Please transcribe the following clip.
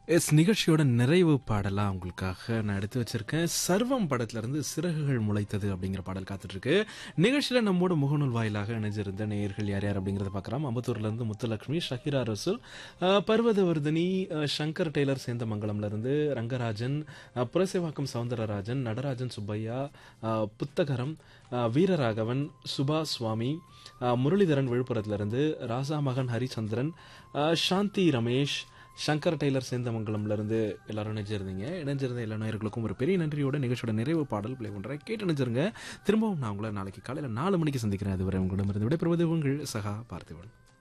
S நிகழ்ச்சியோட நிறைவு பாடலாக உங்களுக்காக நான் எடுத்து வச்சிருக்கேன் சர்வம் படத்திலிருந்து சிறகுகள் முளைத்தது அப்படிங்கிற பாடல் காத்துட்டு இருக்கு நிகழ்ச்சியில் நம்மோட முகநூல் வாயிலாக இணைஞ்சிருந்த நேயர்கள் யார் யார் அப்படிங்கிறத பார்க்கலாம் அம்பத்தூர்லேருந்து முத்துலட்சுமி ஷஹீரா ரசூல் அஹ், பர்வதவர்தினி அஹ், சங்கர் டெய்லர் சேந்தமங்கலம்ல இருந்து ரங்கராஜன் அஹ், புரசேவாக்கம் சவுந்தரராஜன் நடராஜன் சுப்பையா அஹ், புத்தகரம் அஹ், வீரராகவன் சுபா சுவாமி அஹ், முரளிதரன் விழுப்புரத்திலிருந்து ராசா மகன் ஹரிச்சந்திரன் அஹ், சாந்தி ரமேஷ் சங்கர் டெய்லர் சேந்தமங்கலம்ல இருந்து எல்லாரும் இணைஞ்சிருந்தீங்க இணைஞ்சிருந்த எல்லா நேயர்களுக்கும் ஒரு பெரிய நன்றியோட நிகழ்ச்சியோட நிறைவு பாடல் பிளே பண்றேன் கேட்டு இணைஞ்சிருங்க திரும்பவும் நான் உங்களை நாளைக்கு காலையில் நாலு மணிக்கு சந்திக்கிறேன் அதுவரை உங்களிடமிருந்து விடைபெறுவது உங்கள் சகா பார்த்திபன்